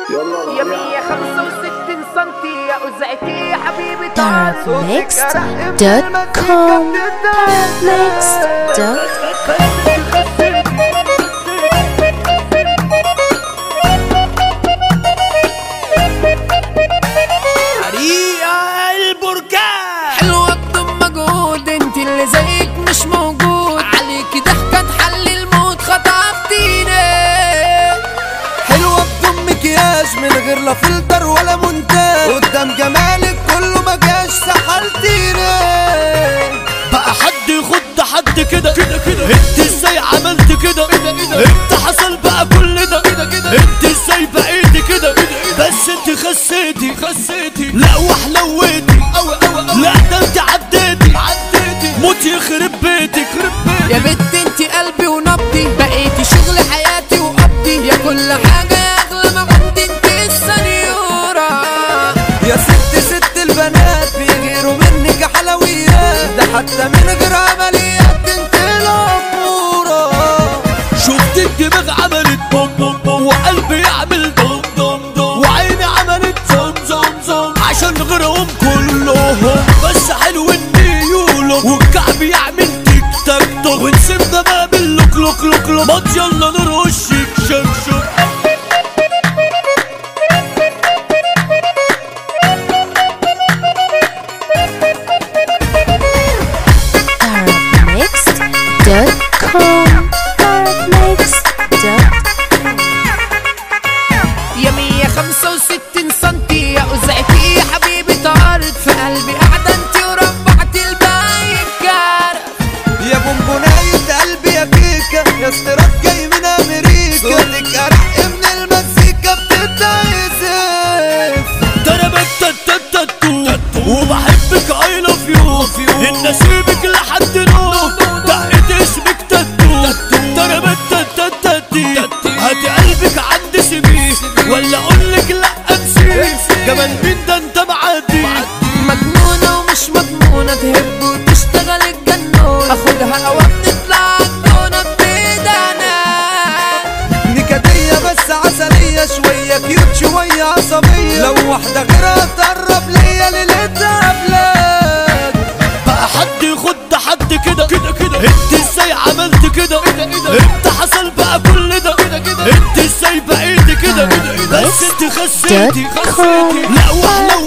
يا 165 سنتي يا أزعتي يا حبيبي تعال صوتك Darkmix.com Darkmix.com حريقة البركان حلوة بدون مجهود انت اللي زيك مش موجود عليكي ضحكة تحلي الموت خطفتيني حلوة بدون مكياج من غير لا فلتر ولا مونتاج قدام جمالك كله ما جاش سحلتيني بقى حد يخد حد كده كده كده انت ازاي عملت كده انت حصل بقى كل ده انت ازاي بقيتي كده بس انت خسيتي خسيتي لا وحلويتي لا ده انت عديتي عديتي موت يخرب بيتك يخرب بيتك يا بنت انت قلبي ونبضي بقيتي شغل حياتي وقبضي يا كل حاجة يا اغلى ما عندي انت السنيورة يا ست ست البنات بيغيروا منك حلويات ده حتى من غير عمليات انت الأمورة شفت الدماغ عملت بوم بوم بوم وقلبي يعمل دوم دوم دوم وعيني عملت زوم زوم زوم عشان غيرهم كلهم بس حلو النيولو والكعب يعمل تيك تاك توك ونسيب ده بقى باللوك لوك لوك لوك مات يلا نرقص شيك شك شك Darkmix.com Darkmix.com يا 165 سنتي يا أزعتي يا حبيبي طارت في قلبي قاعدة انت وربعت الباقي الكارت يا بونبوناية قلبي يا كيكة يا استيراد جاي من امريكا صوتك ارق من المزيكا بتتعزف ضربت تتتتو وبحبك اي لاف يو ان اسيبك لحد نو دقت اسمك تتو ضربت تتتتي هاتي قلبك عند سيبيه ولا اقولك لا امسيه جمال مين ده انت معدي مجنونة ومش مجنونة تهب وتشتغل الجنون اخدها اوام نطلع عالدونة بإيدنا نكدية بس عسلية شوية كيوت شوية عصبية لو واحدة غيرها تقرب ليا ليلتها بلاد بقى حد يخد حد كده كده كده انت ازاي عملت كده انت حصل بقى كل ده انت ازاي بقيت كده بس انت خسيتي خسيتي لا واحلى